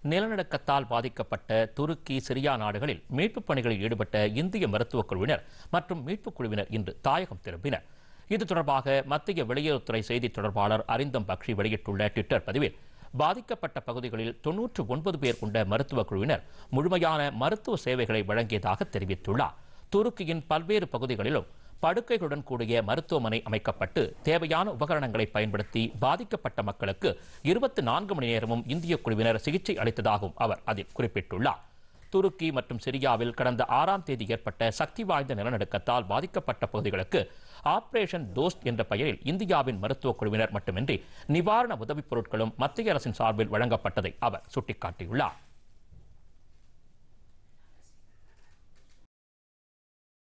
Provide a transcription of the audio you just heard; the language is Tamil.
நிலநடுக்கத்தால் பாதிக்கப்பட்ட துருக்கி சிரியா நாடுகளில் மீட்புப் பணிகளில் ஈடுபட்ட இந்திய மருத்துவக் குழுவினர் மற்றும் மீட்புக் குழுவினர் இன்று தாயகம் திரும்பினர் இது தொடர்பாக மத்திய வெளியுறவுத்துறை செய்தித் தொடர்பாளர் அரிந்தம் பக்ஷி வெளியிட்டுள்ள ட்விட்டர் பதிவில் பாதிக்கப்பட்ட பகுதிகளில் தொன்னூற்று ஒன்பது பேர் கொண்ட மருத்துவக் குழுவினர் முழுமையான மருத்துவ சேவைகளை வழங்கியதாக தெரிவித்துள்ளார் துருக்கியின் பல்வேறு பகுதிகளிலும் படுக்கைகளுடன் கூடிய மருத்துவமனை அமைக்கப்பட்டு தேவையான உபகரணங்களை பயன்படுத்தி பாதிக்கப்பட்ட மக்களுக்கு இருபத்தி நான்கு மணி நேரமும் இந்திய குழுவினர் சிகிச்சை அளித்ததாகவும் அவர் அதில் குறிப்பிட்டுள்ளார் துருக்கி மற்றும் சிரியாவில் கடந்த ஆறாம் தேதி ஏற்பட்ட சக்தி வாய்ந்த நிலநடுக்கத்தால் பாதிக்கப்பட்ட பகுதிகளுக்கு ஆபரேஷன் தோஸ்த் என்ற பெயரில் இந்தியாவின் மருத்துவக் குழுவினர் மட்டுமின்றி நிவாரண உதவிப் பொருட்களும் மத்திய அரசின் சார்பில் வழங்கப்பட்டதை அவர் சுட்டிக்காட்டியுள்ளார்